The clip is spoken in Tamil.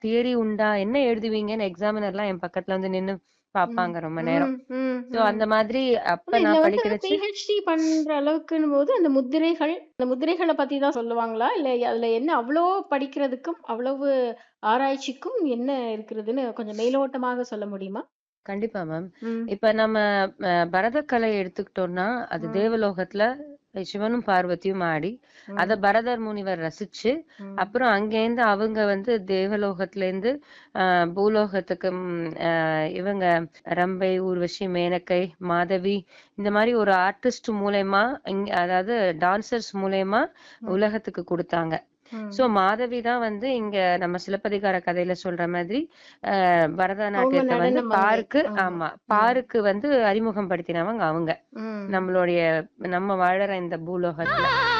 தியரி உண்டா என்ன எழுதுவீங்கன்னு எக்ஸாமினர்லாம் என் பக்கத்துல வந்து நின்னு பாப்பாங்க ரொம்ப நேரம் ம், ம், சோ ம். அந்த மாதிரி அப்ப ஆனா இதுல நான் வந்து படிக்கிறச்சு பிஹெச்டி பண்ற அளவுக்குன்னு போது அந்த முத்திரைகள் அந்த முத்திரைகளை பத்தி தான் சொல்லுவாங்களா இல்ல அதுல என்ன அவ்வளோ படிக்கிறதுக்கும் அவ்வளவு ஆராய்ச்சிக்கும் என்ன இருக்கிறதுன்னு கொஞ்சம் மேலோட்டமாக சொல்ல முடியுமா கண்டிப்பா மேம் ம், இப்ப நம்ம அஹ், பரதக்கலை எடுத்துக்கிட்டோம்னா அது ம், தேவலோகத்துல சிவனும் பார்வதியும் ஆடி அத ம், பரதர் முனிவர் ரசிச்சு ம், அப்புறம் அங்கேருந்து அவங்க வந்து தேவலோகத்துல இருந்து ஆஹ் பூலோகத்துக்கு ம், ஆஹ் இவங்க ரம்பை ஊர்வசி மேனகை மாதவி இந்த மாதிரி ஒரு ஆர்டிஸ்ட் மூலயமா இங்க அதாவது டான்சர்ஸ் மூலயமா ம், உலகத்துக்கு கொடுத்தாங்க ம். சோ மாதவி தான் வந்து இங்க நம்ம சிலப்பதிகார கதையில சொல்ற மாதிரி ஆஹ் அவங்க பரதநாட்டியத்தை வந்து நடன மங்கை பாருக்கு ஆமா ஆமா ம், பாருக்கு வந்து அறிமுகப்படுத்தினவங்க அவங்க ம். நம்மளுடைய நம்ம வாழற இந்த பூலோகத்துல